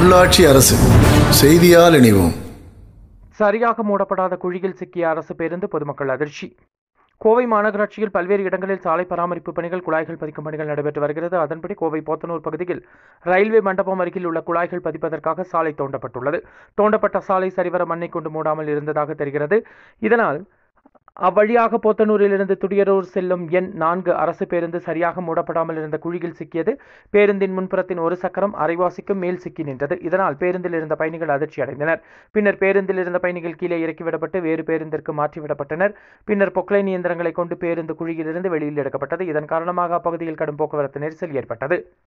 உள்ளாட்சி அரசு செய்தியால் இணைவோம் சரியாக மூடப்படாத குழியில் சிக்கிய அரசு பேருந்து பொதுமக்கள் அதிர்ச்சி கோவை மாநகராட்சியில் பல்வேறு இடங்களில் சாலை பராமரிப்பு பணிகள் குழாய்கள் பதிக்கும் பணிகள் நடைபெற்று வருகிறது அதன்படி கோவை போத்தனூர் பகுதியில் ரயில்வே மண்டபம் அருகில் உள்ள குழாய்கள் பதிப்பதற்காக சாலை தோண்டப்பட்டுள்ளது தோண்டப்பட்ட சாலை சரிவர மண்ணை கொண்டு மூடாமல் இருந்ததாக தெரிகிறது இதனால் அவ்வழியாக போத்தனூரிலிருந்து துடியரூர் செல்லும் எண் நான்கு அரசு பேருந்து சரியாக மூடப்படாமல் இருந்த குழியில் சிக்கியது பேருந்தின் முன்புறத்தின் ஒரு சக்கரம் அரைவாசிக்கும் மேல் சிக்கி நின்றது இதனால் பேருந்தில் இருந்த பயணிகள் அதிர்ச்சி அடைந்தனர் பின்னர் பேருந்தில் இருந்த பயணிகள் கீழே இறக்கிவிடப்பட்டு வேறு பேருந்திற்கு மாற்றிவிடப்பட்டனர் பின்னர் பொக்லைன் இயந்திரங்களை கொண்டு பேருந்து குழியிலிருந்து வெளியில் எடுக்கப்பட்டது இதன் காரணமாக அப்பகுதியில் கடும் போக்குவரத்து நெரிசல் ஏற்பட்டது